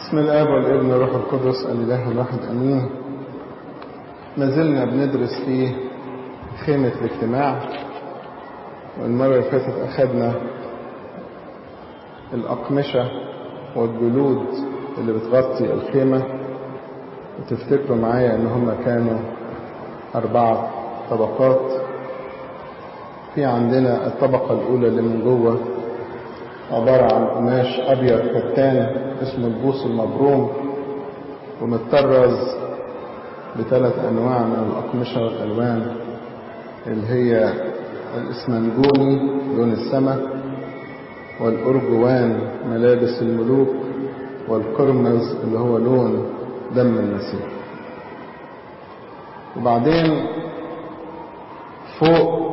بسم الآب والابن والروح القدس الإله الواحد أمين ما زلنا بندرس في خيمة الاجتماع والمرة اللي فاتت أخذنا الأقمشة والجلود اللي بتغطي الخيمة وتفتكروا معايا إن هما كانوا أربعة طبقات في عندنا الطبقة الأولى اللي من جوه عبارة عن قماش أبيض كتان اسمه البوص المبروم ومتطرز بثلاث أنواع من الأقمشة والألوان اللي هي الإسمنجوني لون السماء والأرجوان ملابس الملوك والقرمز اللي هو لون دم المسيح وبعدين فوق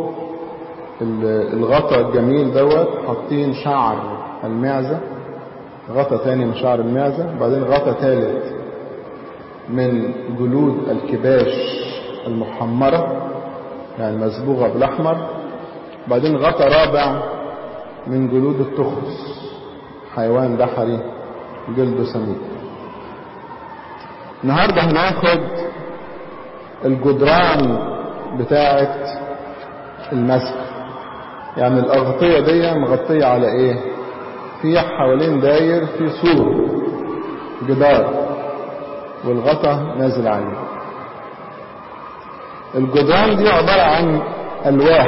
الغطا الجميل دوت حاطين شعر المعزة غطا تاني من شعر المعزة وبعدين غطا ثالث من جلود الكباش المحمرة يعني مصبوغة بالأحمر وبعدين غطا رابع من جلود التخص حيوان بحري جلده سميك النهاردة هناخد الجدران بتاعة المسح يعني الأغطية دي مغطية على إيه؟ في حوالين داير في سور جدار والغطا نازل عليه الجدران دي عبارة عن ألواح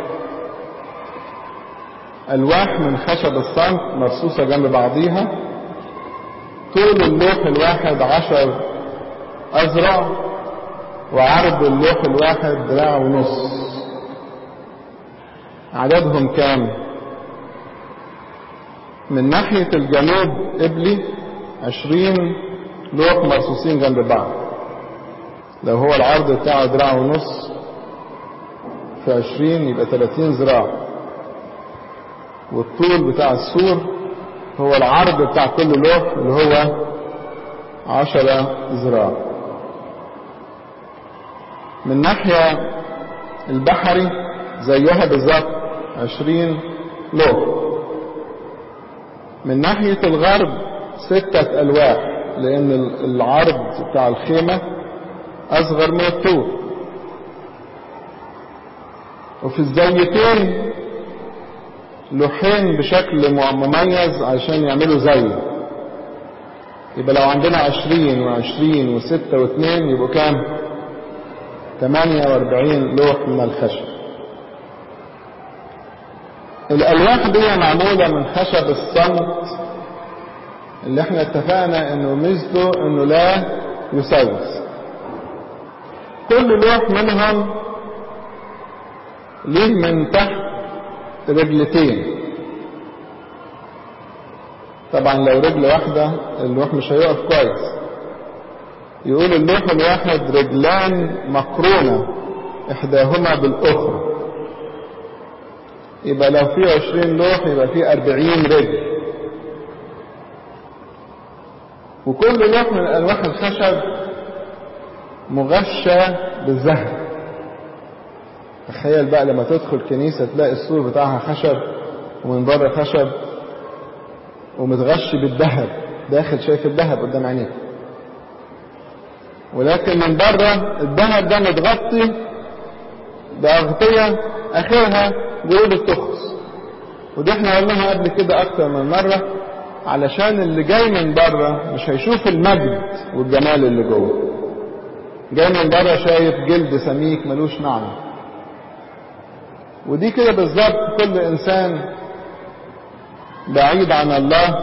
ألواح من خشب الصمت مرصوصة جنب بعضيها طول اللوح الواحد عشر أذرع وعرض اللوح الواحد دراع ونص عددهم كام من ناحية الجنوب قبلي عشرين لوح مرصوصين جنب بعض لو هو العرض بتاعه دراع ونص في عشرين يبقى تلاتين ذراع والطول بتاع السور هو العرض بتاع كل لوح اللي هو عشرة ذراع من ناحية البحري زيها بالظبط عشرين لوح من ناحية الغرب ستة ألواح لأن العرض بتاع الخيمة أصغر من الطول وفي الزاويتين لوحين بشكل مميز عشان يعملوا زاوية يبقى لو عندنا عشرين وعشرين وستة واثنين يبقوا كام؟ تمانية واربعين لوح من الخشب الألواح دي معمولة من خشب الصمت اللي احنا اتفقنا انه ميزته انه لا يسوس كل لوح منهم ليه من تحت رجلتين طبعا لو رجل واحدة اللوح مش هيقف كويس يقول اللوح الواحد رجلان مقرونة احداهما بالاخرى يبقى لو في عشرين لوح يبقى في اربعين رجل وكل لوح من الواح الخشب مغشى بالذهب تخيل بقى لما تدخل كنيسة تلاقي السور بتاعها خشب ومن بره خشب ومتغشي بالذهب داخل شايف الذهب قدام عينيك ولكن من بره الذهب ده متغطي بأغطية آخرها جلود التخص ودي احنا قلناها قبل كده أكتر من مرة علشان اللي جاي من بره مش هيشوف المجد والجمال اللي جوه جاي من بره شايف جلد سميك ملوش معنى ودي كده بالظبط كل انسان بعيد عن الله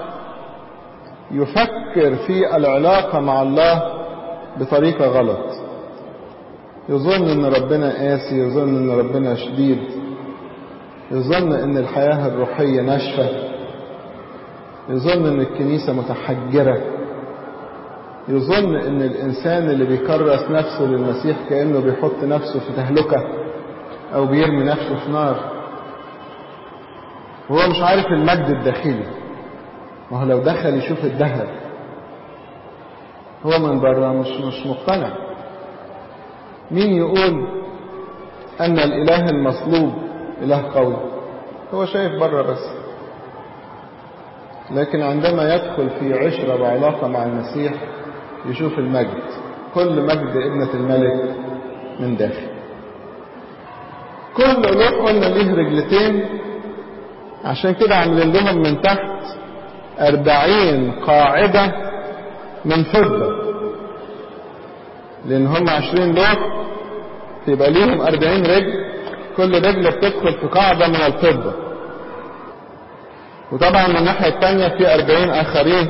يفكر في العلاقة مع الله بطريقة غلط يظن ان ربنا قاسي يظن ان ربنا شديد يظن ان الحياة الروحية ناشفة يظن ان الكنيسة متحجرة يظن ان الانسان اللي بيكرس نفسه للمسيح كأنه بيحط نفسه في تهلكة او بيرمي نفسه في نار وهو مش عارف المجد الداخلي ما هو لو دخل يشوف الذهب هو من بره مش مش مقتنع مين يقول ان الاله المصلوب اله قوي هو شايف بره بس لكن عندما يدخل في عشرة وعلاقة مع المسيح يشوف المجد كل مجد ابنة الملك من داخل كل لوح قلنا ليه رجلتين عشان كده عاملين لهم من تحت أربعين قاعدة من فضة لأن هم عشرين لوح يبقى ليهم أربعين رجل كل رجل بتدخل في قاعدة من الفضة وطبعا من الناحية التانية في أربعين آخرين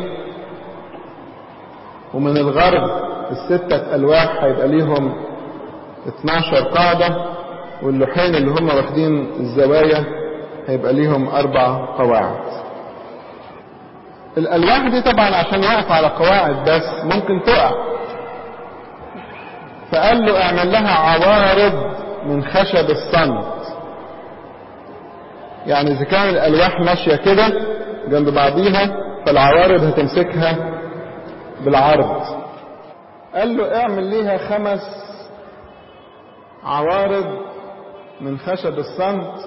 ومن الغرب الستة ألواح هيبقى ليهم 12 قاعدة واللوحين اللي هم واخدين الزوايا هيبقى ليهم أربع قواعد الألواح دي طبعا عشان واقف على قواعد بس ممكن تقع فقال له اعمل لها عوارض من خشب الصمت يعني إذا كان الألواح ماشية كده جنب بعضيها فالعوارض هتمسكها بالعرض قال له اعمل ليها خمس عوارض من خشب الصمت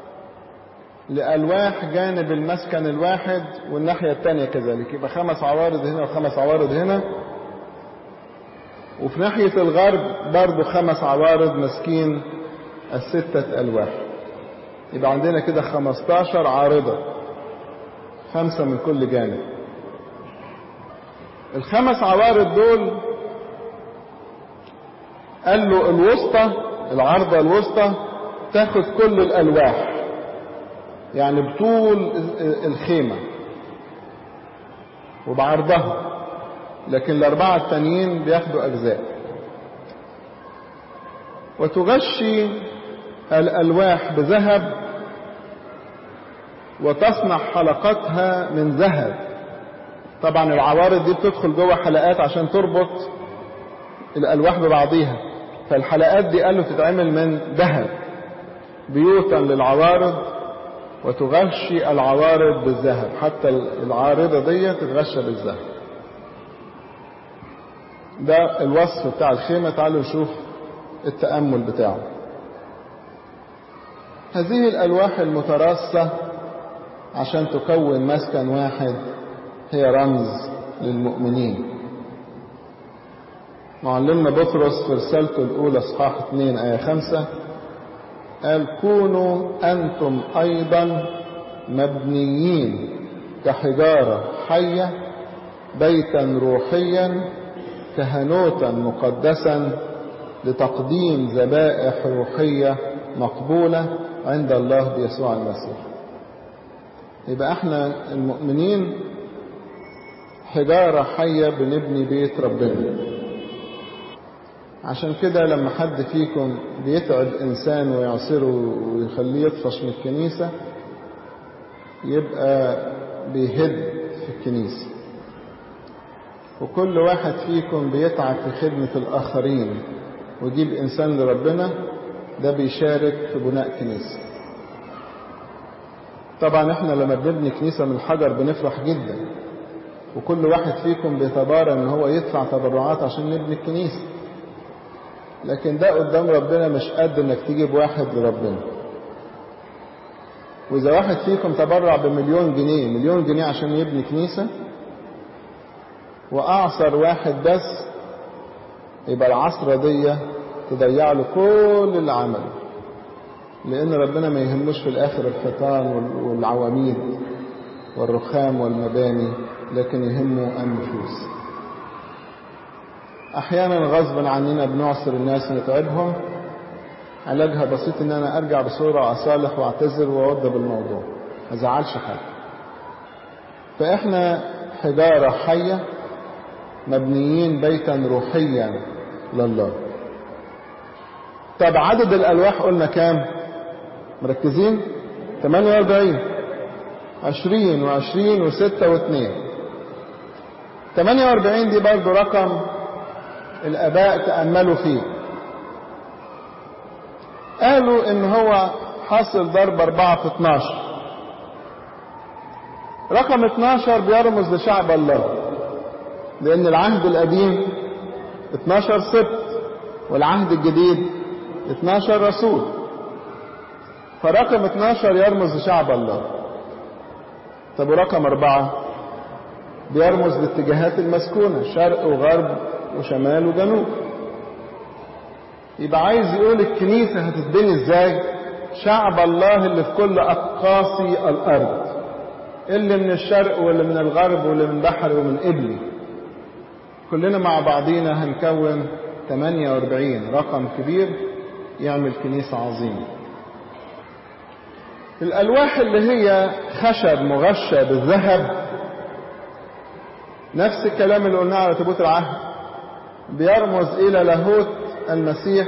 لألواح جانب المسكن الواحد والناحية التانية كذلك يبقى خمس عوارض هنا وخمس عوارض هنا وفي ناحية الغرب برضو خمس عوارض ماسكين الستة ألواح يبقى عندنا كده خمستاشر عارضة خمسة من كل جانب الخمس عوارض دول قال له الوسطى العارضة الوسطى تاخد كل الألواح يعني بطول الخيمة وبعرضها لكن الأربعة التانيين بياخدوا أجزاء وتغشي الألواح بذهب وتصنع حلقاتها من ذهب طبعا العوارض دي بتدخل جوه حلقات عشان تربط الألواح ببعضيها فالحلقات دي قالوا تتعمل من ذهب بيوتا للعوارض وتغشي العوارض بالذهب حتى العارضة دي تتغشى بالذهب ده الوصف بتاع الخيمة تعالوا نشوف التأمل بتاعه هذه الألواح المتراصة عشان تكون مسكن واحد هي رمز للمؤمنين معلمنا بطرس في رسالته الأولى اصحاح 2 آية 5 قال كونوا أنتم أيضا مبنيين كحجارة حية بيتا روحيا كهنوتا مقدسا لتقديم ذبائح روحية مقبولة عند الله بيسوع المسيح يبقى احنا المؤمنين حجارة حية بنبني بيت ربنا عشان كده لما حد فيكم بيتعب إنسان ويعصره ويخليه يطفش من الكنيسة يبقى بيهد في الكنيسة وكل واحد فيكم بيتعب في خدمة الآخرين ويجيب إنسان لربنا ده بيشارك في بناء كنيسة طبعا احنا لما بنبني كنيسة من الحجر بنفرح جدا وكل واحد فيكم بيتبارى ان هو يدفع تبرعات عشان نبني الكنيسة لكن ده قدام ربنا مش قد انك تجيب واحد لربنا واذا واحد فيكم تبرع بمليون جنيه مليون جنيه عشان يبني كنيسة واعصر واحد بس يبقى العصرة دي تضيع له كل اللي عمله لان ربنا ما يهموش في الاخر الحيطان والعواميد والرخام والمباني لكن يهمه النفوس احيانا غصبا عننا بنعصر الناس ونتعبهم علاجها بسيط ان انا ارجع بسرعه اصالح واعتذر واوضب الموضوع ما ازعلش حد فاحنا حجاره حيه مبنيين بيتا روحيا لله طب عدد الالواح قلنا كام مركزين 48 20 و20 و6 و2 48 دي برضو رقم الآباء تأملوا فيه قالوا إن هو حاصل ضرب 4 في 12 رقم 12 بيرمز لشعب الله لأن العهد القديم 12 سبت والعهد الجديد 12 رسول فرقم 12 يرمز لشعب الله طب ورقم أربعة بيرمز لاتجاهات المسكونة شرق وغرب وشمال وجنوب يبقى عايز يقول الكنيسة هتتبني ازاي شعب الله اللي في كل أقاصي الأرض اللي من الشرق واللي من الغرب واللي من بحر ومن قبلي كلنا مع بعضينا هنكون 48 رقم كبير يعمل كنيسة عظيمة الألواح اللي هي خشب مغشى بالذهب نفس الكلام اللي قلناه على تابوت العهد بيرمز إلى لاهوت المسيح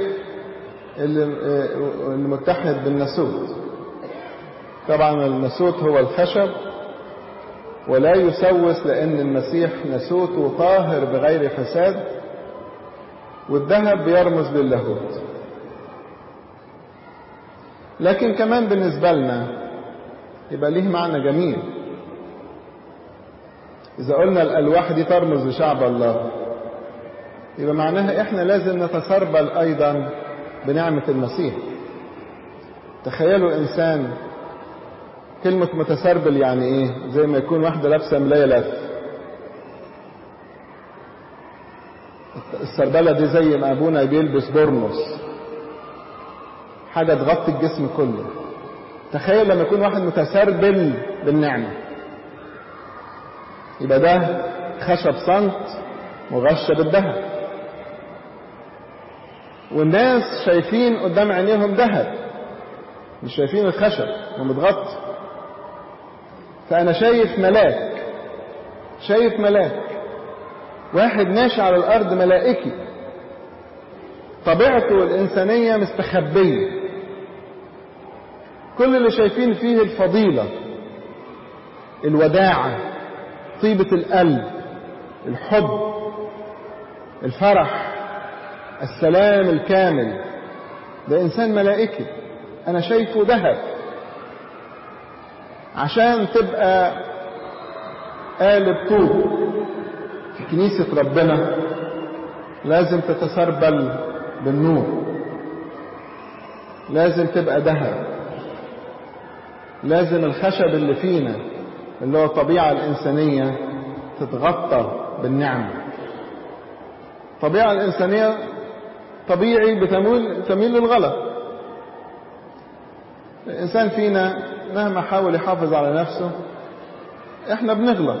المتحد بالناسوت طبعا الناسوت هو الخشب ولا يسوس لأن المسيح ناسوت طاهر بغير فساد والذهب بيرمز للاهوت لكن كمان بالنسبة لنا يبقى ليه معنى جميل إذا قلنا الألواح دي ترمز لشعب الله يبقى معناها إحنا لازم نتسربل أيضا بنعمة المسيح تخيلوا إنسان كلمة متسربل يعني إيه زي ما يكون واحدة لابسة ملاية لف السربلة دي زي ما أبونا بيلبس برنس حاجة تغطي الجسم كله تخيل لما يكون واحد متسربل بالنعمة يبقى ده خشب صمت مغشى بالذهب والناس شايفين قدام عينيهم ذهب مش شايفين الخشب ومتغطي فأنا شايف ملاك شايف ملاك واحد ماشي على الأرض ملائكي طبيعته الإنسانية مستخبية كل اللي شايفين فيه الفضيلة الوداعة طيبة القلب الحب الفرح السلام الكامل ده إنسان ملائكي أنا شايفه ذهب عشان تبقى قالب طوب في كنيسة ربنا لازم تتسربل بالنور لازم تبقى ذهب لازم الخشب اللي فينا اللي هو الطبيعة الإنسانية تتغطى بالنعمة الطبيعة الإنسانية طبيعي بتميل تميل للغلط الإنسان فينا مهما حاول يحافظ على نفسه احنا بنغلط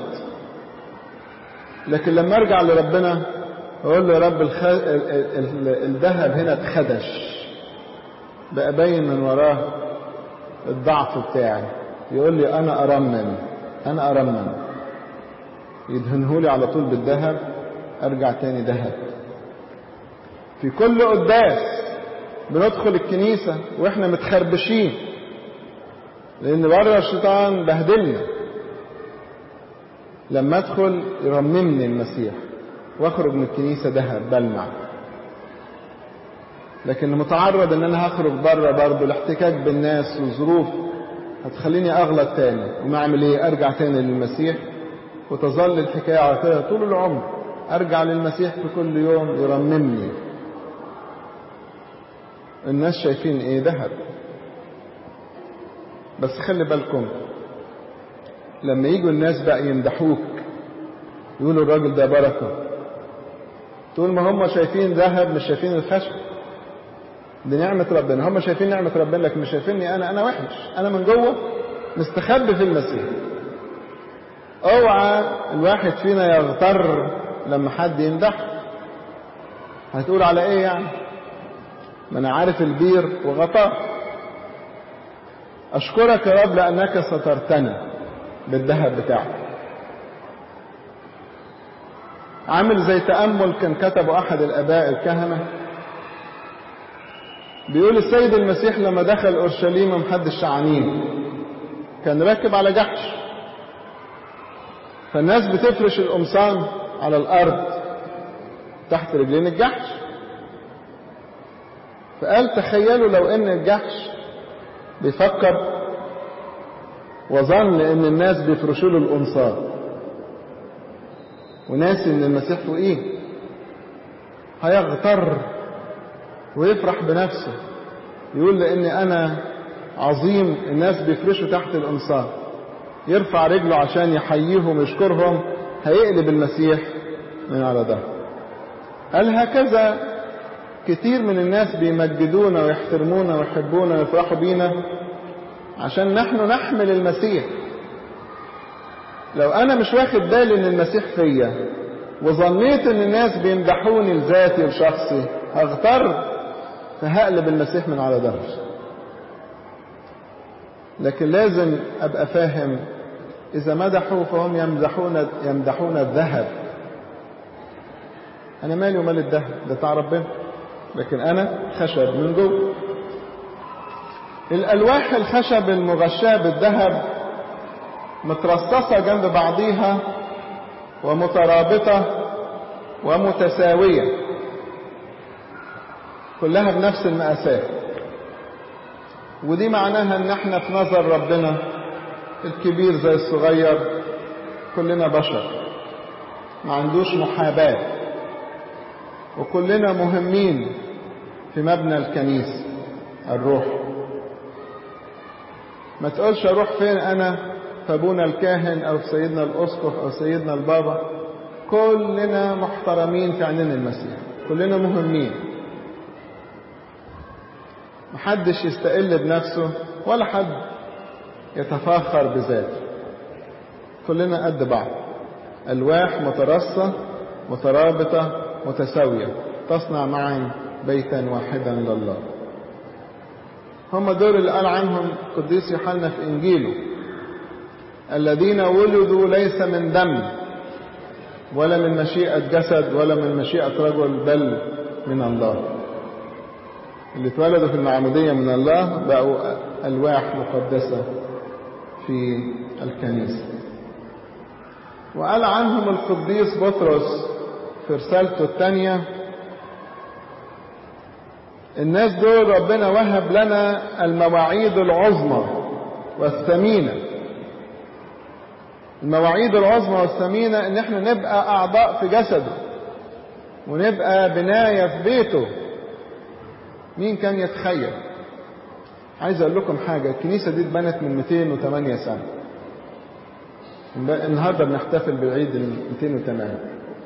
لكن لما ارجع لربنا اقول له يا رب الخ... الذهب هنا اتخدش بقى باين من وراه الضعف بتاعي يقول لي انا ارمم انا ارمم يدهنهولي على طول بالذهب ارجع تاني ذهب في كل قداس بندخل الكنيسة واحنا متخربشين لان بره الشيطان بهدلنا لما ادخل يرممني المسيح واخرج من الكنيسة ذهب بلمع لكن متعرض ان انا هخرج بره برضه الاحتكاك بالناس وظروف هتخليني اغلط تاني وما اعمل ايه ارجع تاني للمسيح وتظل الحكاية على كده طول العمر ارجع للمسيح في كل يوم يرممني الناس شايفين ايه ذهب بس خلي بالكم لما يجوا الناس بقى يمدحوك يقولوا الراجل ده بركة تقول ما هم شايفين ذهب مش شايفين الخشب دي نعمة ربنا هم شايفين نعمة ربنا لكن مش شايفيني أنا أنا وحش أنا من جوه مستخبي في المسيح اوعى الواحد فينا يغتر لما حد يمدح هتقول على ايه يعني ما انا عارف البير وغطاه اشكرك يا رب لانك سترتني بالذهب بتاعك عامل زي تأمل كان كتبه أحد الآباء الكهنة بيقول السيد المسيح لما دخل أورشليم محد الشعانين كان راكب على جحش فالناس بتفرش القمصان على الأرض تحت رجلين الجحش فقال تخيلوا لو ان الجحش بيفكر وظن ان الناس بيفرشوا له القمصان وناسي ان المسيح فوقيه هيغتر ويفرح بنفسه يقول لاني انا عظيم الناس بيفرشوا تحت القمصان يرفع رجله عشان يحييهم ويشكرهم هيقلب المسيح من على ده قال هكذا كتير من الناس بيمجدونا ويحترمونا ويحبونا ويفرحوا بينا عشان نحن نحمل المسيح لو انا مش واخد بالي ان المسيح فيا وظنيت ان الناس بيمدحوني لذاتي ولشخصي هغتر فهقلب المسيح من على ظهري لكن لازم ابقى فاهم اذا مدحوا فهم يمدحون يمدحون الذهب انا مالي ومال الذهب ده بتاع ربنا لكن انا خشب من جوه الالواح الخشب المغشاه بالذهب مترصصه جنب بعضيها ومترابطه ومتساويه كلها بنفس المقاسات ودي معناها ان احنا في نظر ربنا الكبير زي الصغير كلنا بشر ما عندوش محاباه وكلنا مهمين في مبنى الكنيسة الروح ما تقولش اروح فين انا في ابونا الكاهن او في سيدنا الاسقف او سيدنا البابا كلنا محترمين في عينين المسيح كلنا مهمين محدش يستقل بنفسه ولا حد يتفاخر بذاته كلنا قد بعض الواح مترصة مترابطة متساوية تصنع معا بيتا واحدا لله هم دول اللي قال عنهم قديس يوحنا في انجيله الذين ولدوا ليس من دم ولا من مشيئة جسد ولا من مشيئة رجل بل من الله اللي اتولدوا في المعمودية من الله بقوا ألواح مقدسة في الكنيسة وقال عنهم القديس بطرس في رسالته الثانية الناس دول ربنا وهب لنا المواعيد العظمى والثمينة المواعيد العظمى والثمينة ان احنا نبقى اعضاء في جسده ونبقى بناية في بيته مين كان يتخيل عايز اقول لكم حاجة الكنيسة دي اتبنت من 208 سنة النهاردة بنحتفل بالعيد ال 208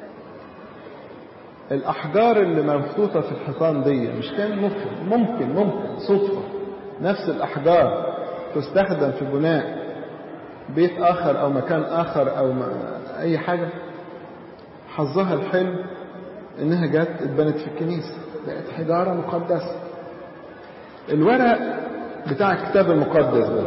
الأحجار اللي محطوطة في الحيطان دي مش كان ممكن ممكن ممكن صدفة نفس الأحجار تستخدم في بناء بيت آخر أو مكان آخر أو أي حاجة حظها الحلو إنها جت اتبنت في الكنيسة بقت حجارة مقدسة الورق بتاع الكتاب المقدس ده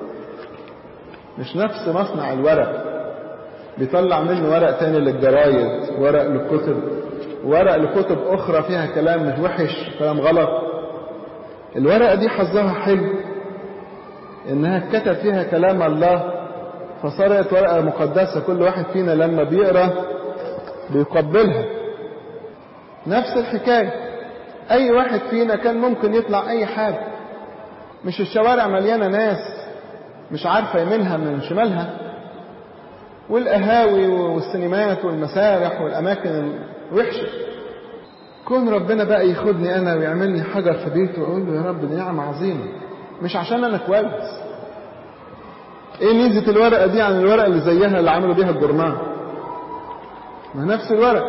مش نفس مصنع الورق بيطلع منه ورق تاني للجرايد ورق للكتب ورق لكتب أخرى فيها كلام مش وحش كلام غلط الورقة دي حظها حلو إنها اتكتب فيها كلام الله فصارت ورقة مقدسة كل واحد فينا لما بيقرأ بيقبلها نفس الحكاية أي واحد فينا كان ممكن يطلع أي حاجة مش الشوارع مليانة ناس مش عارفة يمينها من شمالها والقهاوي والسينمات والمسارح والأماكن الوحشة كون ربنا بقى ياخدني أنا ويعملني حجر في بيته وأقول له يا رب دي نعمة عظيمة مش عشان أنا كويس إيه ميزة الورقة دي عن الورقة اللي زيها اللي عملوا بيها الجرنان ما نفس الورق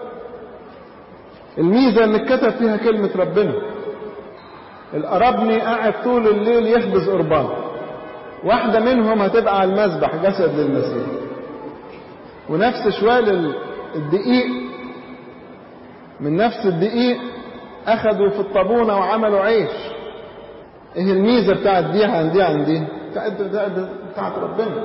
الميزة إن اتكتب فيها كلمة ربنا القربني قاعد طول الليل يخبز قربان واحدة منهم هتبقى على المذبح جسد للمسيح ونفس شوال الدقيق من نفس الدقيق أخذوا في الطابونة وعملوا عيش إيه الميزة بتاعت دي عن دي عن دي بتاعت, بتاعت ربنا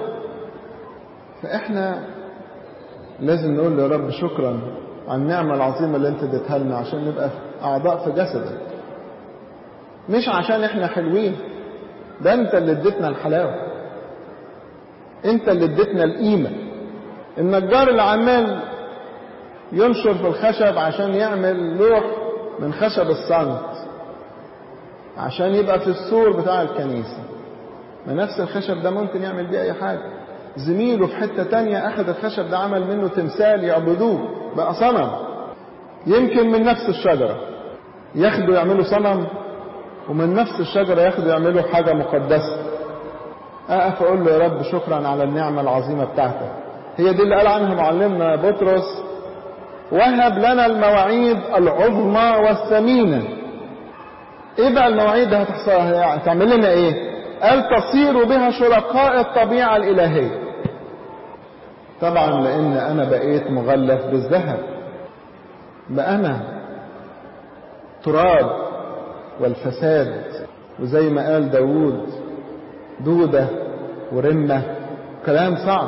فإحنا لازم نقول له يا رب شكرا على النعمة العظيمة اللي انت اديتها لنا عشان نبقى أعضاء في جسدك مش عشان احنا حلوين ده انت اللي اديتنا الحلاوة انت اللي اديتنا القيمة النجار اللي عمال ينشر في الخشب عشان يعمل لوح من خشب الصمت عشان يبقى في السور بتاع الكنيسة ما نفس الخشب ده ممكن يعمل بيه اي حاجة زميله في حتة تانية اخذ الخشب ده عمل منه تمثال يعبدوه بقى صنم يمكن من نفس الشجرة ياخدوا يعملوا صنم ومن نفس الشجرة ياخدوا يعملوا حاجة مقدسة اقف اقول له يا رب شكرا على النعمة العظيمة بتاعتك هي دي اللي قال عنها معلمنا بطرس وهب لنا المواعيد العظمى والثمينة ايه بقى المواعيد هتحصل هتعمل لنا ايه قال تصير بها شركاء الطبيعة الإلهية طبعا لأن أنا بقيت مغلف بالذهب بقى أنا تراب والفساد وزي ما قال داوود دودة ورمة كلام صعب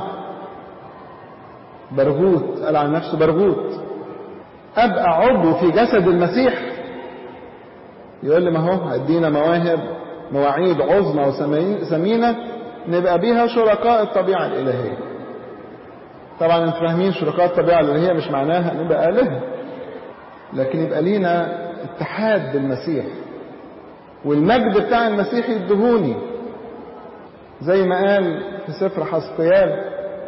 برغوت قال عن نفسه برغوت أبقى عضو في جسد المسيح يقول لي ما هو هدينا مواهب مواعيد عظمى وثمينة نبقى بيها شركاء الطبيعة الإلهية طبعا انتوا فاهمين شركاء الطبيعة الإلهية مش معناها نبقى آلهة لكن يبقى لينا اتحاد بالمسيح والمجد بتاع المسيح يدهوني زي ما قال في سفر حسقيال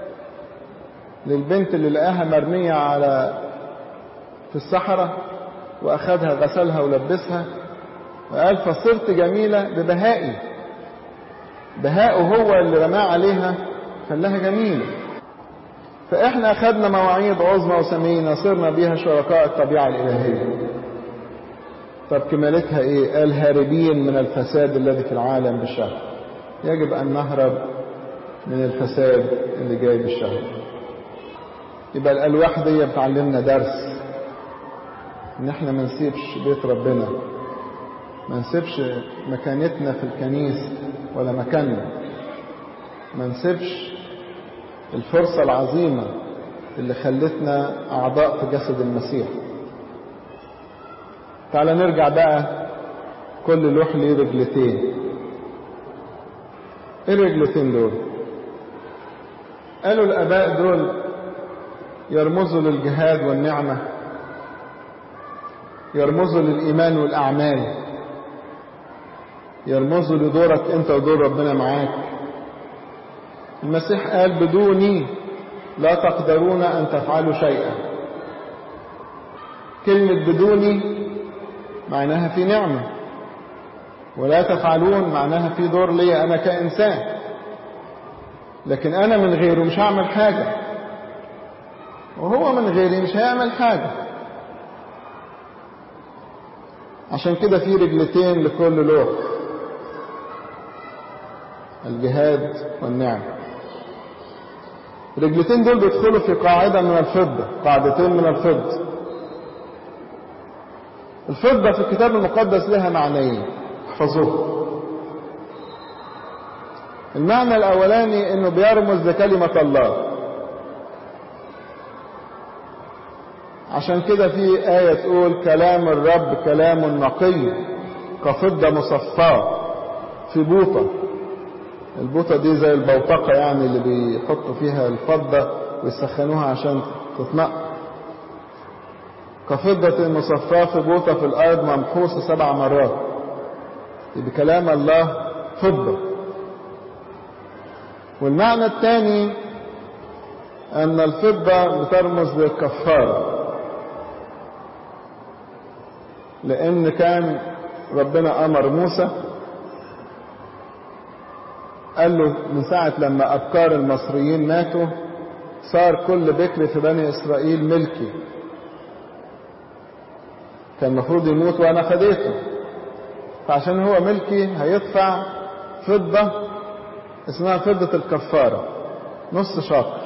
للبنت اللي لقاها مرمية على في الصحراء وأخذها غسلها ولبسها وقال فصرت جميلة ببهائي بهاءه هو اللي رماه عليها خلاها جميلة فإحنا أخذنا مواعيد عظمى وثمينة صرنا بيها شركاء الطبيعة الإلهية طب كمالتها إيه؟ قال هاربين من الفساد الذي في العالم بالشهر يجب أن نهرب من الفساد اللي جاي بالشهر يبقى الألواح دي بتعلمنا درس إن إحنا ما نسيبش بيت ربنا ما نسيبش مكانتنا في الكنيسة ولا مكاننا ما نسيبش الفرصة العظيمة اللي خلتنا أعضاء في جسد المسيح تعال نرجع بقى كل لوح ليه رجلتين ايه الرجلتين دول قالوا الاباء دول يرمزوا للجهاد والنعمة يرمزوا للإيمان والأعمال يرمزوا لدورك أنت ودور ربنا معاك المسيح قال بدوني لا تقدرون أن تفعلوا شيئا كلمة بدوني معناها في نعمة ولا تفعلون معناها في دور لي أنا كإنسان لكن أنا من غيره مش هعمل حاجة وهو من غيري مش هيعمل حاجة عشان كده في رجلتين لكل لوح الجهاد والنعمة الرجلتين دول بيدخلوا في قاعدة من الفضة قاعدتين من الفضة الفضة في الكتاب المقدس لها معنيين احفظوه المعنى الأولاني إنه بيرمز لكلمة الله عشان كده في آية تقول كلام الرب كلام نقي كفضة مصفاة في بوطة البوطة دي زي البوتقة يعني اللي بيحطوا فيها الفضة ويسخنوها عشان تتنقى كفضة مصفاة في بوطة في الأرض ممحوسة سبع مرات بكلام الله فضة والمعنى الثاني أن الفضة بترمز للكفارة لأن كان ربنا أمر موسى قال له من ساعة لما أبكار المصريين ماتوا صار كل بكر في بني إسرائيل ملكي كان المفروض يموت وأنا فديته فعشان هو ملكي هيدفع فضة اسمها فضة الكفارة نص شاطر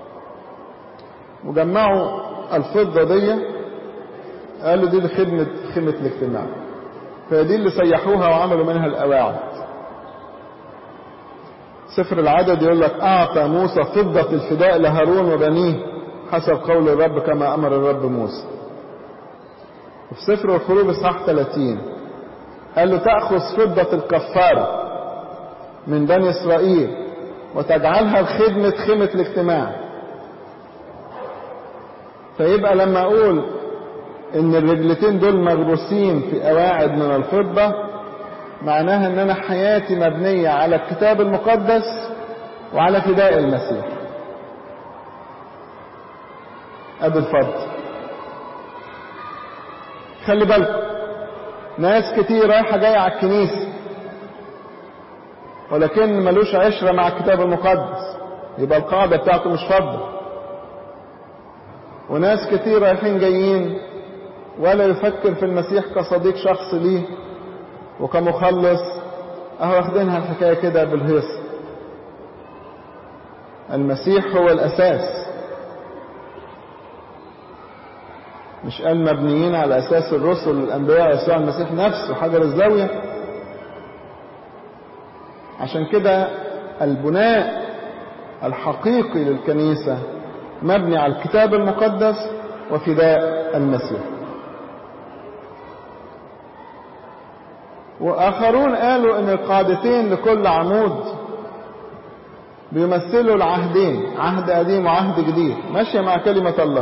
وجمعوا الفضة دي قالوا دي لخدمة خدمة الاجتماع فدي اللي سيحوها وعملوا منها القواعد سفر العدد يقول لك أعطى موسى فضة الفداء لهارون وبنيه حسب قول الرب كما أمر الرب موسى وفي سفر الخروج اصحاح 30 قال له تأخذ فضة الكفارة من بني إسرائيل وتجعلها لخدمة خيمة الاجتماع فيبقى لما أقول إن الرجلتين دول مغروسين في قواعد من الفضة معناها إن أنا حياتي مبنية على الكتاب المقدس وعلى فداء المسيح أدي الفضل خلي بالكم ناس كتير رايحة جاية على الكنيسة ولكن ملوش عشرة مع الكتاب المقدس يبقى القاعدة بتاعته مش فضة وناس كتير رايحين جايين ولا يفكر في المسيح كصديق شخص ليه وكمخلص اهو واخدينها الحكاية كده بالهيص المسيح هو الأساس مش قال مبنيين على أساس الرسل الأنبياء يسوع المسيح نفسه حجر الزاوية عشان كده البناء الحقيقي للكنيسة مبني على الكتاب المقدس وفداء المسيح وآخرون قالوا أن القاعدتين لكل عمود بيمثلوا العهدين عهد قديم وعهد جديد ماشية مع كلمة الله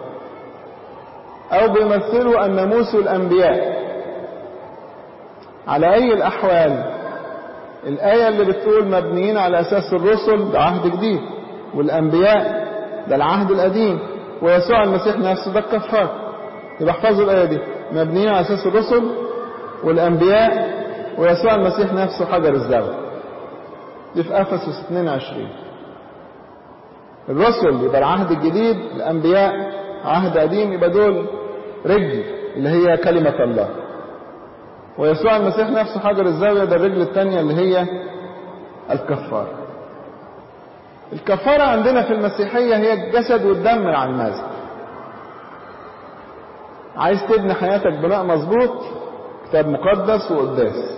أو بيمثلوا الناموس الأنبياء على أي الأحوال الآية اللي بتقول مبنيين على أساس الرسل ده عهد جديد والأنبياء ده العهد القديم ويسوع المسيح نفسه ده الكفار يبقى احفظوا الآية دي مبنيين على أساس الرسل والأنبياء ويسوع المسيح نفسه حجر الزاوية دي في أفسس 22 الرسل يبقى العهد الجديد الأنبياء عهد قديم يبقى دول رجل اللي هي كلمة الله ويسوع المسيح نفسه حجر الزاوية ده الرجل الثانية اللي هي الكفارة الكفارة عندنا في المسيحية هي الجسد والدم على المذبح عايز تبني حياتك بناء مظبوط كتاب مقدس وقداس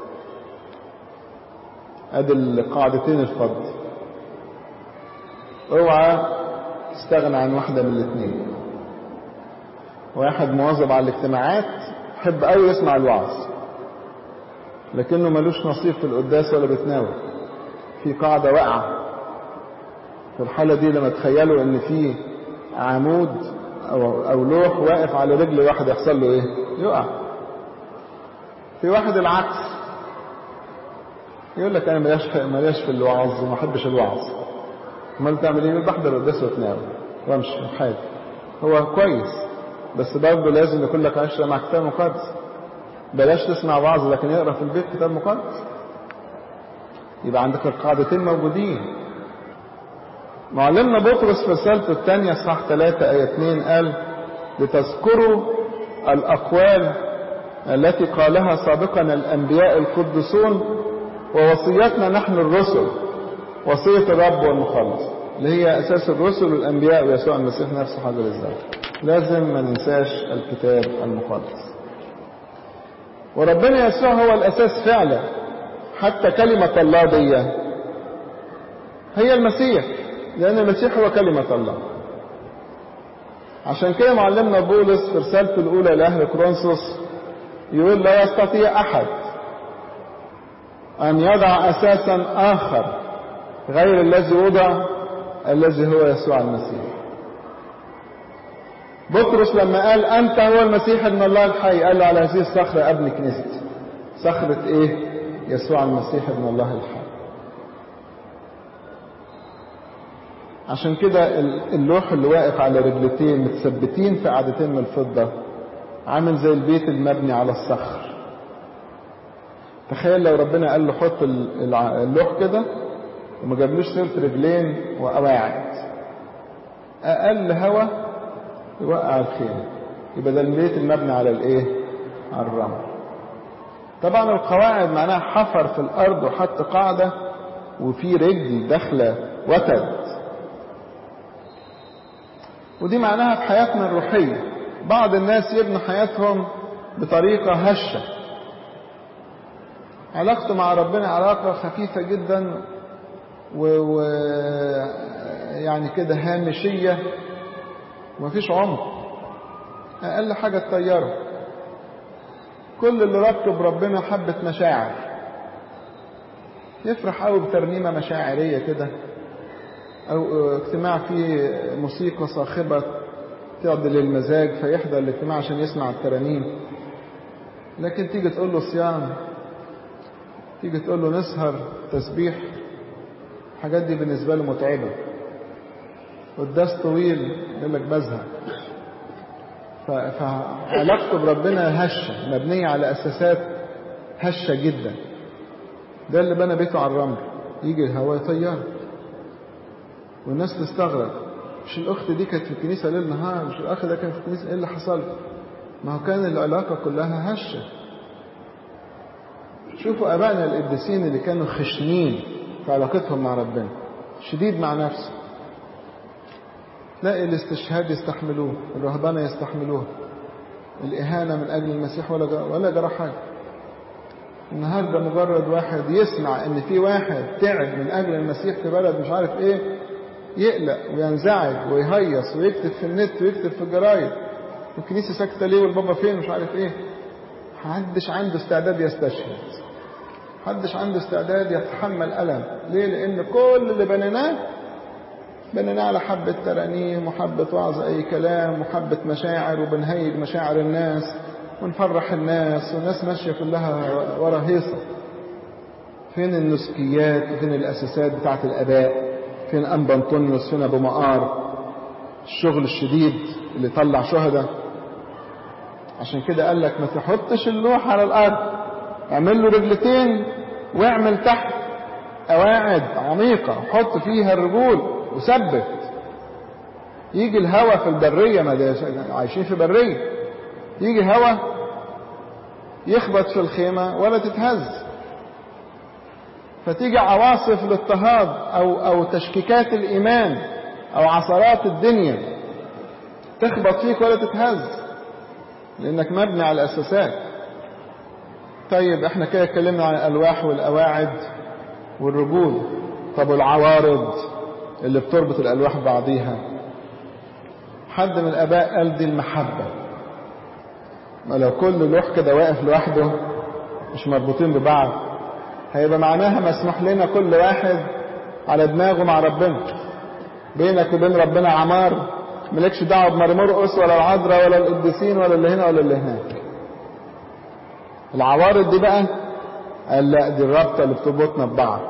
ادي القاعدتين الفضل اوعى تستغنى عن واحدة من الاثنين واحد مواظب على الاجتماعات يحب قوي يسمع الوعظ لكنه ملوش نصيب في القداس ولا بيتناول في قاعدة واقعة في الحالة دي لما تخيلوا ان في عمود او, أو لوح واقف على رجل واحد يحصل له ايه يقع في واحد العكس يقول لك انا ملاش ملاش في الوعظ وما احبش الوعظ امال تعمل ايه بحضر القداس واتناول وامشي حاجه هو كويس بس برضه لازم يكون لك عشره مع كتاب مقدس بلاش تسمع وعظ لكن اقرا في البيت كتاب مقدس يبقى عندك القاعدتين موجودين معلمنا بطرس في رسالته الثانية صح 3 آية 2 قال لتذكروا الأقوال التي قالها سابقا الأنبياء القدسون ووصيتنا نحن الرسل وصية الرب والمخلص اللي هي أساس الرسل والأنبياء ويسوع المسيح نفسه حجر الزاوية لازم ما ننساش الكتاب المقدس وربنا يسوع هو الأساس فعلا حتى كلمة الله دي هي المسيح لأن المسيح هو كلمة الله عشان كده معلمنا بولس في رسالته الأولى لأهل كرونسوس يقول لا يستطيع أحد أن يضع أساسا آخر غير الذي وضع الذي هو يسوع المسيح بطرس لما قال أنت هو المسيح ابن الله الحي قال له على هذه الصخرة أبني كنيستي صخرة إيه؟ يسوع المسيح ابن الله الحي عشان كده اللوح اللي واقف على رجلتين متثبتين في قعدتين من الفضة عامل زي البيت المبني على الصخر تخيل لو ربنا قال له حط اللوح كده وما جابلوش سيرة رجلين وقواعد أقل هوا يوقع الخيل يبقى ده البيت المبني على الايه على الرمل طبعا القواعد معناها حفر في الارض وحط قاعده وفي رجل داخله وتد ودي معناها في حياتنا الروحيه بعض الناس يبنوا حياتهم بطريقه هشه علاقته مع ربنا علاقه خفيفه جدا و, و... يعني كده هامشيه ومفيش عمق اقل حاجه الطياره كل اللي ربطه بربنا حبه مشاعر يفرح قوي بترنيمه مشاعريه كده او اجتماع فيه موسيقى صاخبه تعدل المزاج فيحضر الاجتماع عشان يسمع الترانيم لكن تيجي تقول له صيام تيجي تقول له نسهر تسبيح الحاجات دي بالنسبه له متعبه قداس طويل يقول لك بزهق فعلاقته بربنا هشة مبنية على أساسات هشة جدا ده اللي بنى بيته على الرمل يجي الهواء يطيره والناس تستغرب مش الأخت دي كانت في الكنيسة ليل نهار مش الأخ ده كان في الكنيسة إيه اللي حصل ما هو كان العلاقة كلها هشة شوفوا أبائنا القديسين اللي كانوا خشنين في علاقتهم مع ربنا شديد مع نفسه تلاقي الاستشهاد يستحملوه الرهبنة يستحملوه الإهانة من أجل المسيح ولا جرى ولا جرى حاجة النهارده مجرد واحد يسمع ان في واحد تعب من اجل المسيح في بلد مش عارف ايه يقلق وينزعج ويهيص ويكتب في النت ويكتب في الجرايد الكنيسه ساكته ليه والبابا فين مش عارف ايه محدش عنده استعداد يستشهد محدش عنده استعداد يتحمل الم ليه لان كل اللي بنيناه بنيناه على حبه ترانيم وحبه وعظ اي كلام وحبه مشاعر وبنهيج مشاعر الناس ونفرح الناس والناس ماشية كلها ورا هيصة فين النسكيات وفين الأساسات بتاعة الآباء فين أنبا أنطونيوس فين أبو مقار الشغل الشديد اللي طلع شهداء عشان كده قال لك ما تحطش اللوح على الأرض اعمل له رجلتين واعمل تحت قواعد عميقة حط فيها الرجول وثبت يجي الهوا في البرية ما عايشين في برية يجي هوا يخبط في الخيمة ولا تتهز فتيجي عواصف الاضطهاد أو, أو تشكيكات الإيمان أو عثرات الدنيا تخبط فيك ولا تتهز لأنك مبني على الأساسات طيب احنا كده اتكلمنا عن الألواح والأواعد والرجول طب والعوارض اللي بتربط الألواح ببعضيها حد من الآباء قال دي المحبة ما لو كل لوح كده واقف لوحده مش مربوطين ببعض هيبقى معناها مسموح لنا كل واحد على دماغه مع ربنا بينك وبين ربنا عمار مالكش دعوه بمرمرقس ولا العذراء ولا القديسين ولا اللي هنا ولا اللي هناك العوارض دي بقى قال لا دي الرابطه اللي بتربطنا ببعض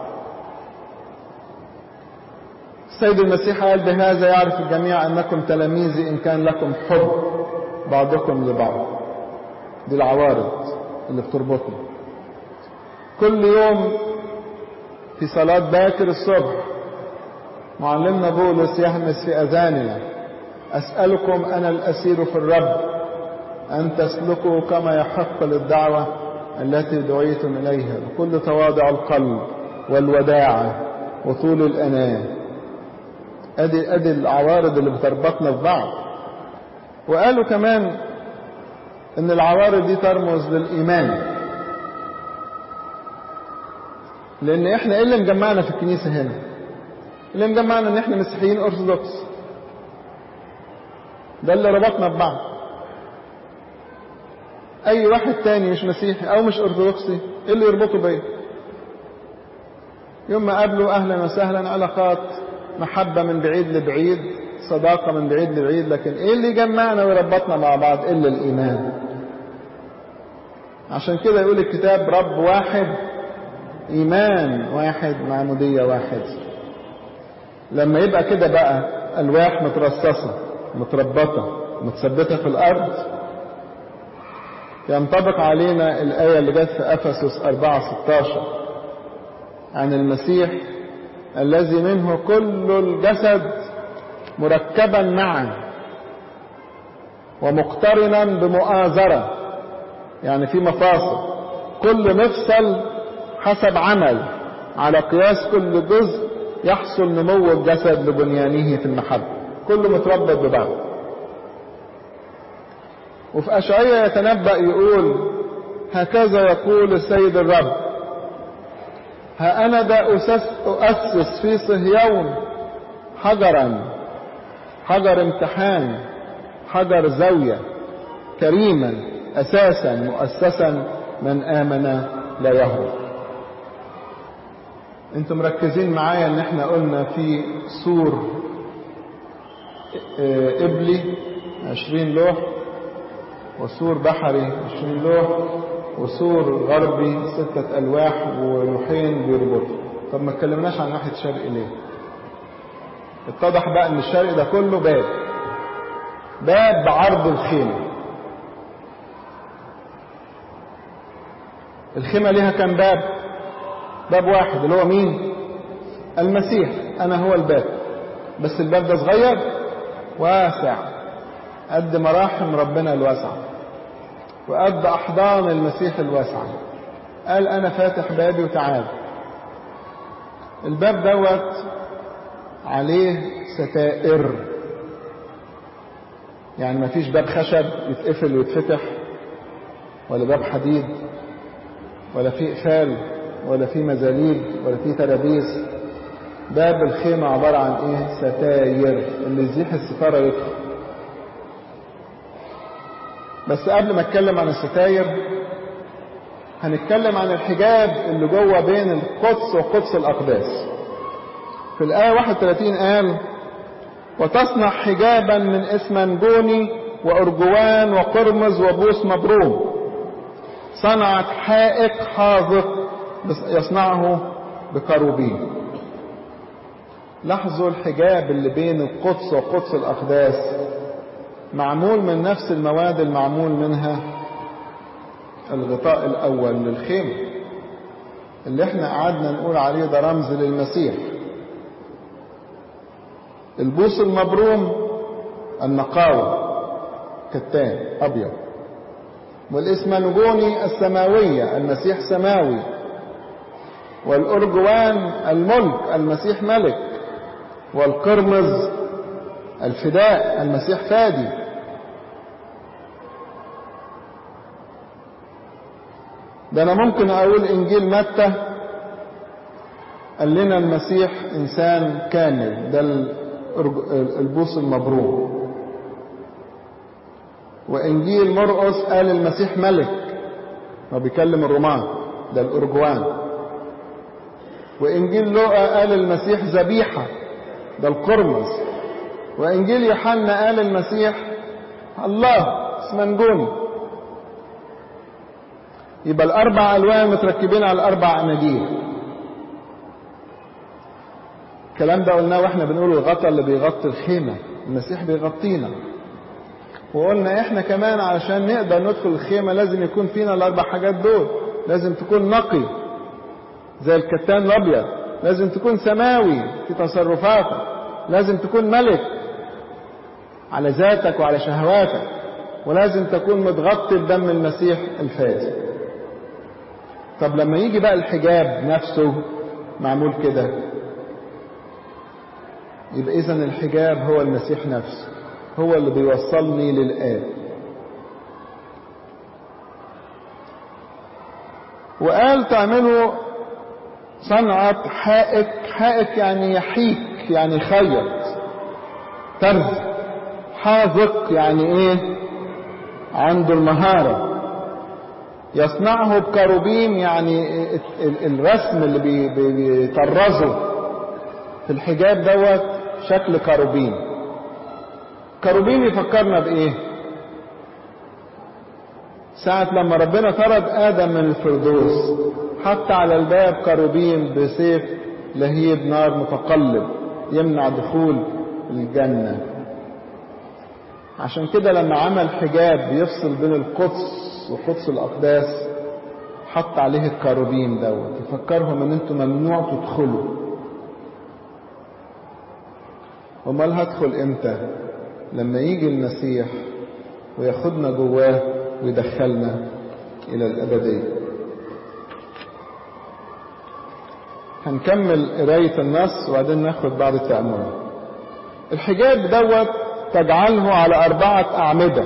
السيد المسيح قال بهذا يعرف الجميع انكم تلاميذي ان كان لكم حب بعضكم لبعض دي العوارض اللي بتربطنا كل يوم في صلاة باكر الصبح معلمنا بولس يهمس في أذاننا أسألكم أنا الأسير في الرب أن تسلكوا كما يحق للدعوة التي دعيتم إليها بكل تواضع القلب والوداعة وطول الأناة أدي, أدي العوارض اللي بتربطنا ببعض وقالوا كمان ان العوارض دي ترمز للايمان لان احنا ايه اللي مجمعنا في الكنيسه هنا اللي مجمعنا ان احنا مسيحيين ارثوذكس ده اللي ربطنا ببعض اي واحد تاني مش مسيحي او مش ارثوذكسي ايه اللي يربطه بيا يوم ما قابله اهلا وسهلا علاقات محبه من بعيد لبعيد صداقة من بعيد لبعيد لكن ايه اللي جمعنا وربطنا مع بعض الا الايمان عشان كده يقول الكتاب رب واحد ايمان واحد معمودية واحد لما يبقى كده بقى الواح مترصصة متربطة متثبتة في الارض ينطبق علينا الآية اللي جت في أفسس 4 16 عن المسيح الذي منه كل الجسد مركبا معا ومقترنا بمؤازرة يعني في مفاصل كل مفصل حسب عمل على قياس كل جزء يحصل نمو الجسد لبنيانه في المحبة كله متربط ببعض وفي أشعية يتنبأ يقول هكذا يقول السيد الرب ها أنا ذا أؤسس في صهيون حجرا حجر امتحان حجر زاوية كريما أساسا مؤسسا من آمن لا يهرب انتم مركزين معايا ان احنا قلنا في سور قبلي عشرين لوح وسور بحري عشرين لوح وسور غربي ستة ألواح ولوحين بيربطوا طب ما اتكلمناش عن ناحية شرق ليه اتضح بقى ان الشرق ده كله باب باب بعرض الخيمة الخيمة ليها كام باب باب واحد اللي هو مين المسيح انا هو الباب بس الباب ده صغير واسع قد مراحم ربنا الواسعة وقد احضان المسيح الواسعة قال انا فاتح بابي وتعال الباب دوت عليه ستائر يعني ما فيش باب خشب يتقفل ويتفتح ولا باب حديد ولا في قفال ولا في مزاليج ولا في ترابيز باب الخيمة عبارة عن ايه ستاير اللي يزيح الستارة يدخل بس قبل ما اتكلم عن الستاير هنتكلم عن الحجاب اللي جوه بين القدس وقدس الأقداس في الآية 31 قال وتصنع حجابا من اسمنجوني وأرجوان وقرمز وبوس مبروم صنعت حائق حاذق يصنعه بكروبين لاحظوا الحجاب اللي بين القدس وقدس الأقداس معمول من نفس المواد المعمول منها الغطاء الأول للخيمة اللي احنا قعدنا نقول عليه ده رمز للمسيح البوس المبروم النقاوة كتان أبيض والإسمنجوني السماوية المسيح سماوي والأرجوان الملك المسيح ملك والقرمز الفداء المسيح فادي ده أنا ممكن أقول إنجيل متى قال لنا المسيح إنسان كامل ده البوس المبروم وإنجيل مرقس قال المسيح ملك ما بيكلم الرومان ده الأرجوان وإنجيل لوقا قال المسيح ذبيحة ده القرمز وإنجيل يوحنا قال المسيح الله اسمنجوني يبقى الأربع ألوان متركبين على الأربع أناجيل الكلام ده قلناه واحنا بنقول الغطا اللي بيغطي الخيمة المسيح بيغطينا وقلنا احنا كمان علشان نقدر ندخل الخيمة لازم يكون فينا الأربع حاجات دول لازم تكون نقي زي الكتان الأبيض لازم تكون سماوي في تصرفاتك لازم تكون ملك على ذاتك وعلى شهواتك ولازم تكون متغطي بدم المسيح الفاتح طب لما يجي بقى الحجاب نفسه معمول كده يبقى اذا الحجاب هو المسيح نفسه هو اللي بيوصلني للآب وقال تعملوا صنعة حائك حائك يعني يحيك يعني خيط ترز حاذق يعني ايه عنده المهارة يصنعه بكروبيم يعني الرسم اللي بيطرزه في الحجاب دوت شكل كروبيم كروبيم يفكرنا بايه ساعة لما ربنا طرد آدم من الفردوس حط على الباب كروبيم بسيف لهيب نار متقلب يمنع دخول الجنة عشان كده لما عمل حجاب بيفصل بين القدس وقدس الأقداس حط عليه الكروبيم دوت يفكرهم ان انتم ممنوع تدخلوا امال هدخل امتى لما يجي المسيح وياخدنا جواه ويدخلنا الى الابديه هنكمل قرايه النص وبعدين ناخد بعض التاملات الحجاب دوت تجعله على اربعه اعمده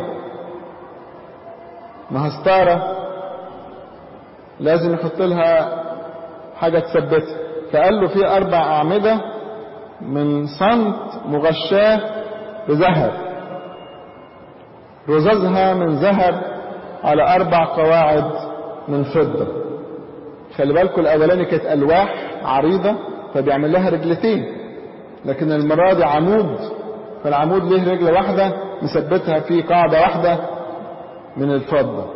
مهستاره لازم يحط لها حاجه تثبتها فقال له في اربع اعمده من صمت مغشاه بذهب رزازها من ذهب على أربع قواعد من فضة خلي بالكم الأولاني كانت ألواح عريضة فبيعمل لها رجلتين لكن المرة دي عمود فالعمود له رجل واحدة مثبتها في قاعدة واحدة من الفضة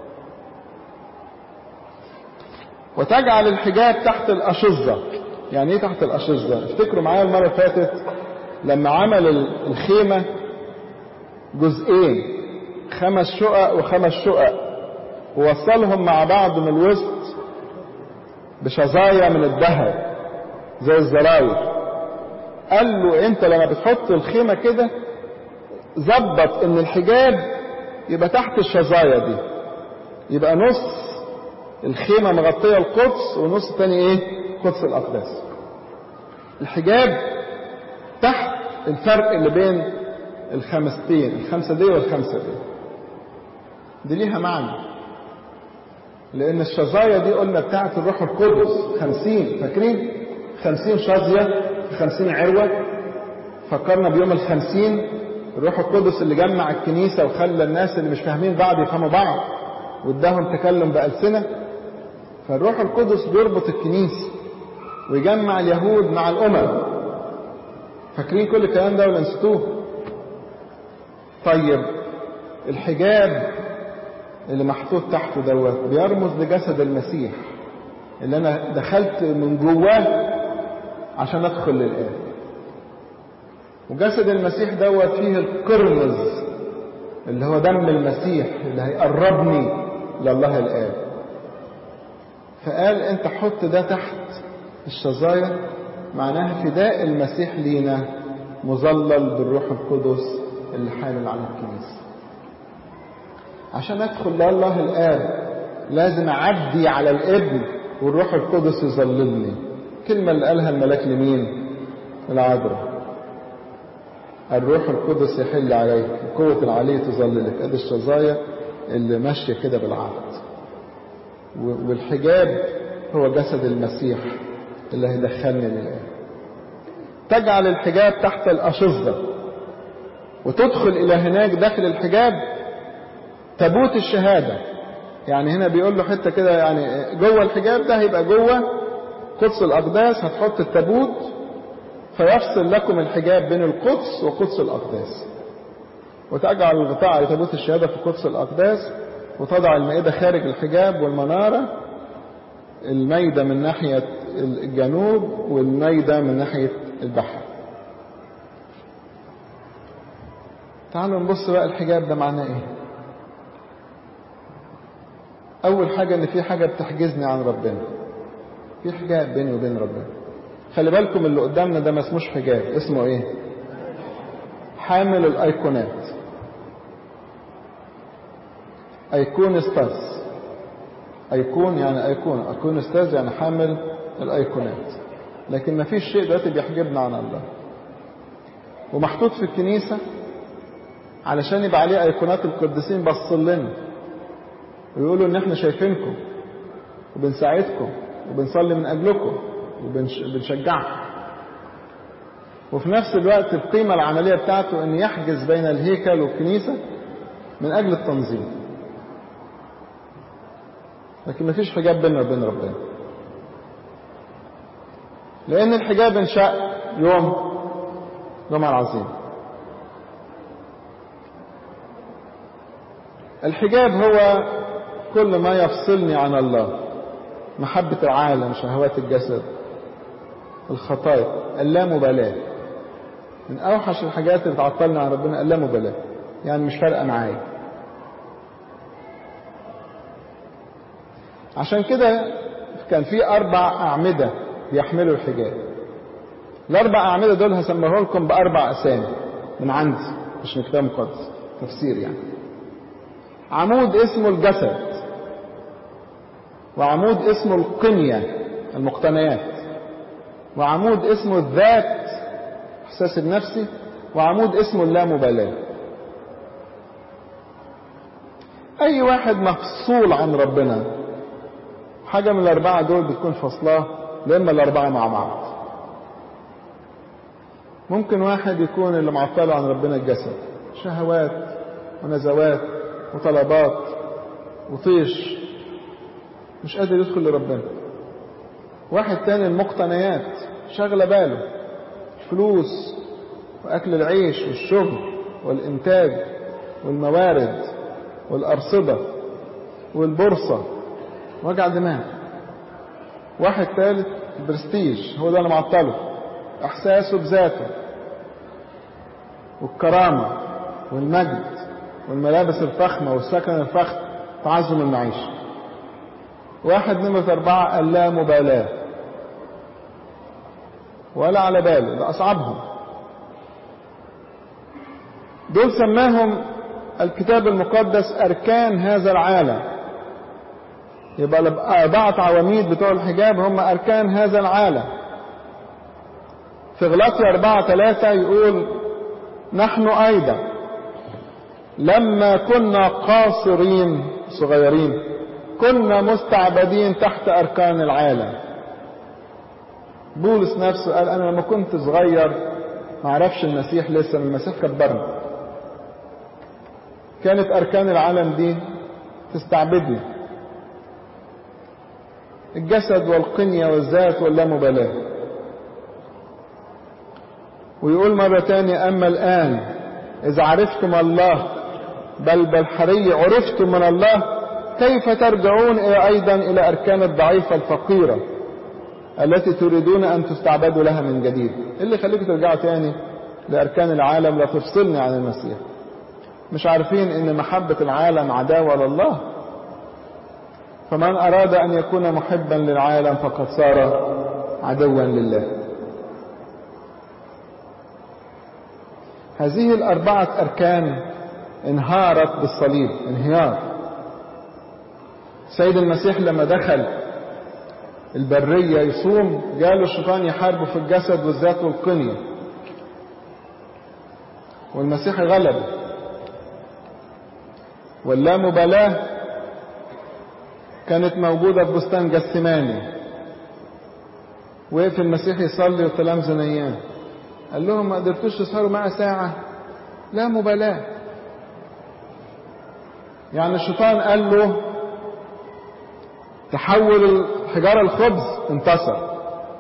وتجعل الحجاب تحت الأشظة يعني ايه تحت الأشظة افتكروا معايا المرة اللي فاتت لما عمل الخيمة جزئين خمس شقق وخمس شقق ووصلهم مع بعض من الوسط بشظايا من الذهب زي الزراير قال له انت لما بتحط الخيمة كده ظبط ان الحجاب يبقى تحت الشظايا دي يبقى نص الخيمة مغطية القدس ونص تاني ايه قدس الاقداس الحجاب تحت الفرق اللي بين الخمستين الخمسة دي والخمسة دي دي ليها معنى لأن الشظايا دي قلنا بتاعة الروح القدس خمسين فاكرين خمسين شظية خمسين عروة فكرنا بيوم الخمسين الروح القدس اللي جمع الكنيسة وخلى الناس اللي مش فاهمين بعض يفهموا بعض واداهم تكلم بألسنة فالروح القدس بيربط الكنيسة ويجمع اليهود مع الأمم فاكرين كل الكلام ده ولا نسيتوه طيب الحجاب اللي محطوط تحته دوت بيرمز لجسد المسيح اللي انا دخلت من جواه عشان ادخل للآب وجسد المسيح دوت فيه القرمز اللي هو دم المسيح اللي هيقربني لله الآب فقال انت حط ده تحت الشظايا معناها فداء المسيح لينا مظلل بالروح القدس اللي حامل على الكنيسة عشان ادخل لله الآب لازم اعدي على الابن والروح القدس يظللني الكلمة اللي قالها الملاك لمين العذراء الروح القدس يحل عليك قوة العلي تظللك ادي الشظايا اللي ماشية كده بالعقد والحجاب هو جسد المسيح اللي هيدخلني للآب تجعل الحجاب تحت الأشظة وتدخل إلى هناك داخل الحجاب تابوت الشهادة يعني هنا بيقول له حتة كده يعني جوه الحجاب ده هيبقى جوه قدس الأقداس هتحط التابوت فيفصل لكم الحجاب بين القدس وقدس الأقداس وتجعل الغطاء على تابوت الشهادة في قدس الأقداس وتضع المائدة خارج الحجاب والمنارة الميدة من ناحية الجنوب والميدة من ناحية البحر تعالوا نبص بقى الحجاب ده معناه ايه اول حاجة ان في حاجة بتحجزني عن ربنا في حجاب بيني وبين ربنا خلي بالكم اللي قدامنا ده ما اسموش حجاب اسمه ايه حامل الايقونات ايقون استاذ ايقون يعني ايقون ايقون استاذ يعني حامل الايقونات لكن ما فيش شيء دلوقتي بيحجبنا عن الله ومحطوط في الكنيسة علشان يبقى عليه ايقونات القديسين بصل لنا ويقولوا ان احنا شايفينكم وبنساعدكم وبنصلي من اجلكم وبنشجعكم وفي نفس الوقت القيمة العملية بتاعته ان يحجز بين الهيكل والكنيسة من اجل التنظيم لكن مفيش حجاب بيننا وبين ربنا لان الحجاب انشأ يوم جمعة العظيم الحجاب هو كل ما يفصلني عن الله محبة العالم شهوات الجسد الخطايا اللامبالاة من أوحش الحاجات اللي تعطلنا عن ربنا اللامبالاة يعني مش فارقة معايا عشان كده كان في أربع أعمدة بيحملوا الحجاب الأربع أعمدة دول هسميهم لكم بأربع أسامي من عندي مش من كتاب مقدس تفسير يعني عمود اسمه الجسد وعمود اسمه القنية المقتنيات وعمود اسمه الذات احساس النفسي وعمود اسمه اللامبالاة اي واحد مفصول عن ربنا حاجة من الاربعة دول بتكون فصلاه لما الاربعة مع بعض ممكن واحد يكون اللي معطله عن ربنا الجسد شهوات ونزوات وطلبات وطيش مش قادر يدخل لربنا واحد تاني المقتنيات شغله باله فلوس واكل العيش والشغل والانتاج والموارد والارصده والبورصه وجع دماغ واحد ثالث البرستيج هو ده اللي معطله احساسه بذاته والكرامه والمجد والملابس الفخمه والسكن الفخم تعظم المعيشه واحد نمرة أربعة قال لا مبالاة ولا على باله ده أصعبهم دول سماهم الكتاب المقدس أركان هذا العالم يبقى الأربعة عواميد بتوع الحجاب هم أركان هذا العالم في غلاطي أربعة ثلاثة يقول نحن أيضا لما كنا قاصرين صغيرين كنا مستعبدين تحت أركان العالم بولس نفسه قال أنا لما كنت صغير ما عرفش المسيح لسه المسيح كبرني كانت أركان العالم دي تستعبدني الجسد والقنية والذات واللامبالاة ويقول مرة تانية أما الآن إذا عرفتم الله بل بالحري عرفتم من الله كيف ترجعون أيضا إلى أركان الضعيفة الفقيرة التي تريدون أن تستعبدوا لها من جديد اللي يخليكم ترجعوا تاني لأركان العالم لا تفصلني عن المسيح مش عارفين ان محبة العالم عداوة لله فمن اراد ان يكون محبا للعالم فقد صار عدوا لله هذه الاربعة اركان انهارت بالصليب انهيار سيد المسيح لما دخل البرية يصوم جاله الشيطان يحاربه في الجسد والذات والقنية والمسيح غلبه واللامبالاة كانت موجودة في بستان جسماني وقف المسيح يصلي والتلامذة نيام قال لهم ما قدرتوش تسهروا معاه ساعة لا مبالاة يعني الشيطان قال له تحول الحجارة الخبز انتصر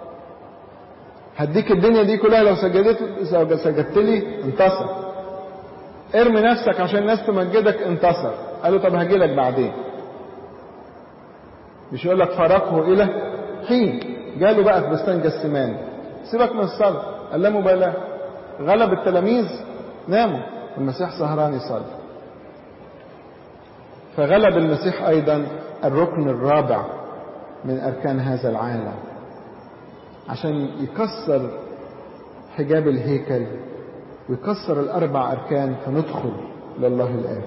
هديك الدنيا دي كلها لو سجدت لو سجدت لي انتصر ارمي نفسك عشان الناس تمجدك انتصر قال له طب هجي لك بعدين مش يقول لك فرقه الى حين جاله بقى في بستان جسمان سيبك من الصلاة قال لا مبالاة غلب التلاميذ ناموا المسيح سهران يصلي فغلب المسيح ايضا الركن الرابع من اركان هذا العالم عشان يكسر حجاب الهيكل ويكسر الأربع أركان فندخل لله الآب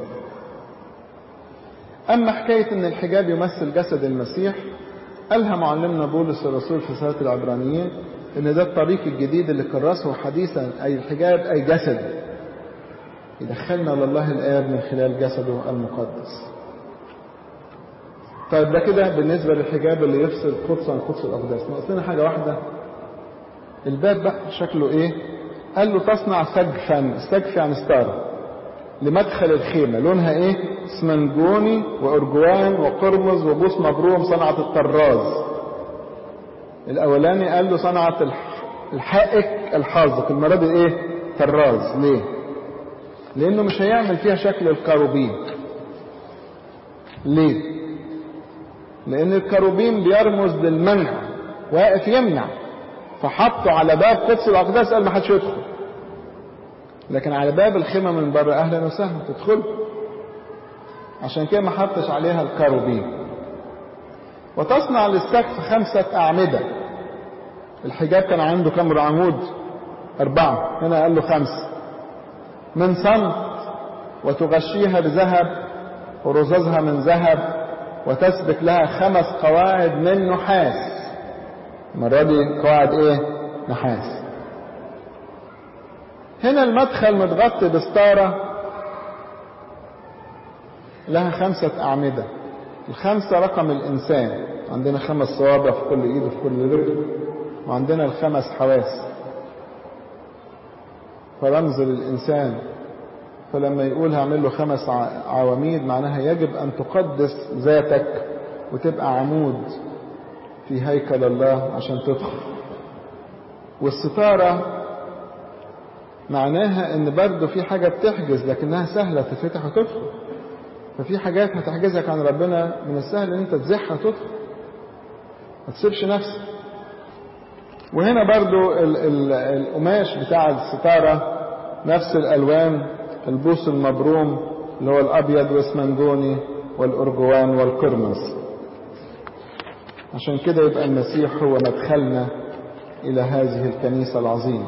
أما حكاية أن الحجاب يمثل جسد المسيح قالها معلمنا بولس الرسول في صلاة العبرانيين أن ده الطريق الجديد اللي كرسه حديثا أي الحجاب أي جسد يدخلنا لله الآب من خلال جسده المقدس طيب ده كده بالنسبة للحجاب اللي يفصل القدس عن قدس الأقداس ناقص لنا حاجة واحدة الباب بقى شكله إيه قال له تصنع سجفا السجف يعني ستارة لمدخل الخيمة لونها ايه اسمنجوني وارجوان وقرمز وبوس مبروم صنعة الطراز الاولاني قال له صنعة الحائك الحاذق المرة دي ايه طراز ليه لانه مش هيعمل فيها شكل الكروبين ليه لان الكروبين بيرمز للمنع واقف يمنع فحطوا على باب قدس الاقداس قال ما حدش يدخل لكن على باب الخيمه من بره اهلا وسهلا تدخل عشان كده ما حطش عليها الكروبين وتصنع للسقف خمسة أعمدة الحجاب كان عنده كم عمود أربعة هنا قال له خمسة من صمت وتغشيها بذهب ورزازها من ذهب وتسبك لها خمس قواعد من نحاس المرة دي قواعد ايه نحاس هنا المدخل متغطي بستارة لها خمسة أعمدة الخمسة رقم الإنسان عندنا خمس صوابع في كل إيد وفي كل رجل وعندنا الخمس حواس فرمز للإنسان فلما يقول هعمل له خمس عواميد معناها يجب أن تقدس ذاتك وتبقى عمود في هيكل الله عشان تدخل والستارة معناها ان برضه في حاجة بتحجز لكنها سهلة تفتح وتدخل ففي حاجات هتحجزك عن ربنا من السهل ان انت تزحها وتدخل ما تسيبش نفسك وهنا برضو ال ال القماش بتاع الستارة نفس الألوان البوس المبروم اللي هو الأبيض والاسمنجوني والأرجوان والقرمز عشان كده يبقى المسيح هو مدخلنا إلى هذه الكنيسة العظيمة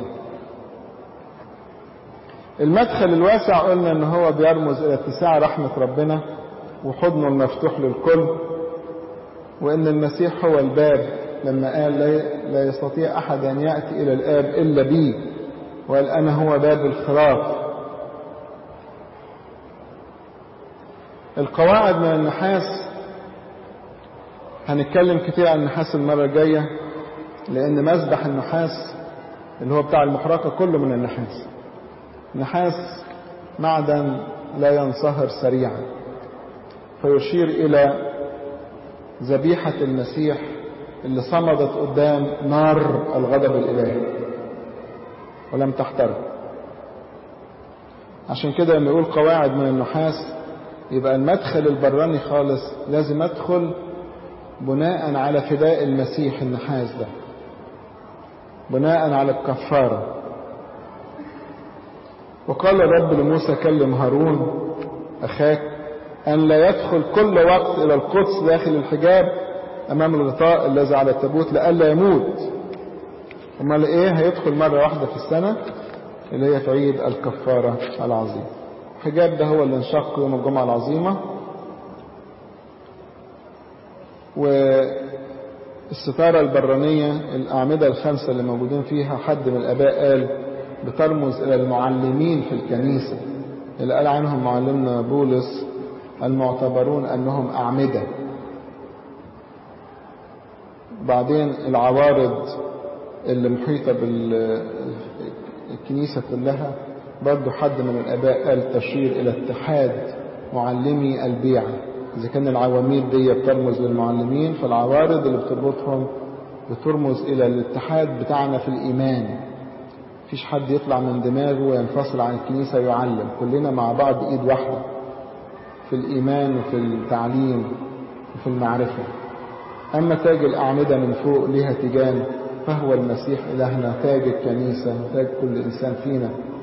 المدخل الواسع قلنا ان هو بيرمز الى اتساع رحمة ربنا وحضنه المفتوح للكل وان المسيح هو الباب لما قال لا يستطيع احد ان يأتي الى الاب الا بي وقال انا هو باب الخراف القواعد من النحاس هنتكلم كتير عن النحاس المرة الجاية لان مسبح النحاس اللي هو بتاع المحرقة كله من النحاس نحاس معدن لا ينصهر سريعا فيشير إلى ذبيحة المسيح اللي صمدت قدام نار الغضب الإلهي ولم تحترق عشان كده لما يقول قواعد من النحاس يبقى المدخل البراني خالص لازم ادخل بناء على فداء المسيح النحاس ده بناء على الكفاره وقال الرب لموسى كلم هارون أخاك أن لا يدخل كل وقت إلى القدس داخل الحجاب أمام الغطاء الذي على التابوت لئلا يموت أمال إيه هيدخل مرة واحدة في السنة اللي هي في عيد الكفارة العظيم الحجاب ده هو اللي انشق يوم الجمعة العظيمة والستارة البرانية الأعمدة الخمسة اللي موجودين فيها حد من الآباء قال بترمز إلى المعلمين في الكنيسة اللي قال عنهم معلمنا بولس المعتبرون أنهم أعمدة بعدين العوارض اللي محيطة بالكنيسة كلها برضو حد من الآباء قال تشير إلى اتحاد معلمي البيعة إذا كان العواميد دي بترمز للمعلمين فالعوارض اللي بتربطهم بترمز إلى الاتحاد بتاعنا في الإيمان مفيش حد يطلع من دماغه وينفصل عن الكنيسة ويعلم كلنا مع بعض ايد واحدة في الإيمان وفي التعليم وفي المعرفة أما تاج الأعمدة من فوق لها تيجان فهو المسيح إلهنا تاج الكنيسة وتاج كل إنسان فينا